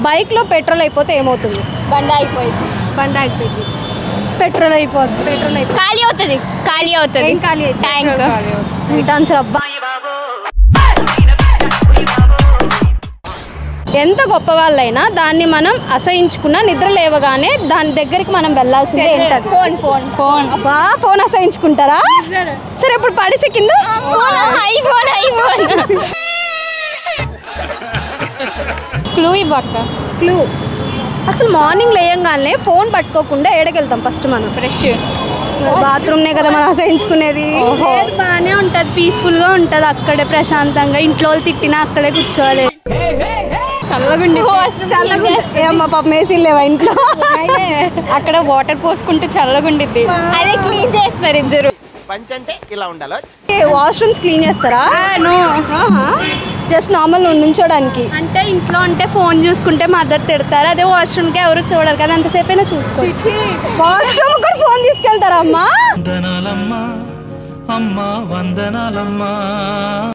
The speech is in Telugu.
బైక్లో పెట్రోల్ అయిపోతే ఏమవుతుంది బండి అయిపోయింది బండి అయిపోయింది పెట్రోల్ అయిపోద్ది పెట్రోల్ అయిపోతుంది ఖాళీ అవుతుంది ఖాళీ అవుతుంది ఏం ఖాళీ అవుతుంది? ట్యాంక్ రైట్ ఆన్సర్ అబ్బా ఎంత గొప్ప వాళ్ళైనా దాన్ని మనం అసహించుకున్న నిద్ర లేవగానే దాని దగ్గరికి మనం వెళ్ళాల్సిందే ఏంటది ఫోన్ ఫోన్ ఫోన్ అబ్బా ఫోన్ అసహించుకుంటారా సరే ఇప్పుడు పడిసే కింద ఐఫోన్ ఐఫోన్ క్లూ ఇవ్వక్క క్లూ అసలు మార్నింగ్ లేయంగానే ఫోన్ పట్టుకోకుండా ఏడకెళ్తాం ఫస్ట్ మనం బ్రష్ బాత్రూమ్నే కదా మనం అసహించుకునేది లేదు, బాగానే ఉంటుంది పీస్ఫుల్గా ఉంటుంది అక్కడే ప్రశాంతంగా ఇంట్లో వాళ్ళు తిట్టినా అక్కడే కూర్చోవాలి చల్లగుండి చల్లగా ఏమ్మా పాప మేసీలు లేవా ఇంట్లో అక్కడ వాటర్ పోసుకుంటే చల్లగుండిద్ది అదే క్లీన్ చేస్తారు ఇద్దరు పంచ్ అంటే ఇలా ఉండాలి వాష్రూమ్స్ క్లీన్ చేస్తారా నో జస్ట్ నార్మల్ నుంచోడానికి అంటే ఇంట్లో ఉంటే ఫోన్ చూసుకుంటే మదర్ తిడతారు అదే వాష్రూమ్కి ఎవరు చూడరు కదా అంతసేపు అయినా చూసుకోవచ్చు వాష్రూమ్ కూడా ఫోన్ తీసుకెళ్తారా అమ్మా వందనాలమ్మా అమ్మా వందనాలమ్మా